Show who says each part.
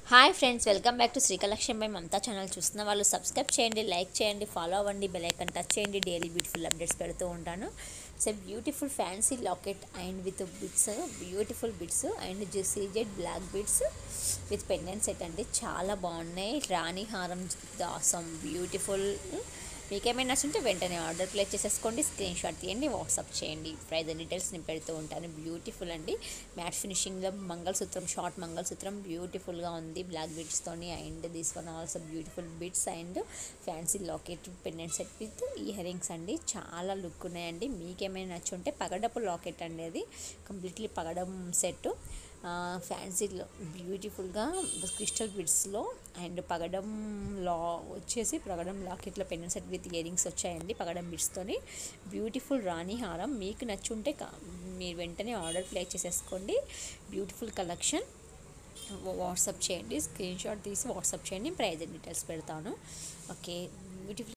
Speaker 1: hi friends welcome back to శ్రీకలక్ష్యం by Mamata channel చూస్తున్న వాళ్ళు సబ్స్క్రైబ్ చేయండి లైక్ చేయండి ఫాలో అవ్వండి బెల్ ఐకన్ టచ్ చేయండి డైలీ బ్యూటిఫుల్ అప్డేట్స్ పెడుతూ ఉంటాను so beautiful fancy locket and with bits beautiful bits and CZ black bits with pendant set అండి చాలా బాగున్నాయి రాణి హారం దాసం బ్యూటిఫుల్ మీకేమైనా నచ్చుంటే వెంటనే ఆర్డర్ ప్లేస్ చేసేసుకోండి స్క్రీన్ షాట్ తీయండి వాట్సాప్ చేయండి ప్రైజ్ డీటెయిల్స్ నేను పెడుతూ ఉంటాను బ్యూటిఫుల్ అండి మ్యాట్ ఫినిషింగ్లో మంగళసూత్రం షార్ట్ మంగళసూత్రం బ్యూటిఫుల్గా ఉంది బ్లాక్ బిట్స్తోని and this one also beautiful bits and fancy locket pendant set with earrings అండి చాలా లుక్ ఉన్నాయండి మీకేమైనా నచ్చుంటే పగడపు లాకెట్ అండి అది కంప్లీట్లీ పగడం సెట్ ఫ్యాన్సీలో బ్యూటిఫుల్గా క్రిస్టల్ బిడ్స్లో అండ్ పగడం లా వచ్చేసి పగడం లాకెట్లో పెన్ సెట్ విత్ ఇయరింగ్స్ వచ్చాయండి పగడం బిడ్స్తోని బ్యూటిఫుల్ రాణి హారం మీకు నచ్చుంటే కా- మీరు వెంటనే ఆర్డర్ ప్లేస్ చేసేసుకోండి బ్యూటిఫుల్ కలెక్షన్ వాట్సాప్ చేయండి స్క్రీన్ షాట్ తీసి వాట్సాప్ చేయండి ప్రైజ్ డీటెయిల్స్ పెడతాను ఓకే బ్యూటిఫుల్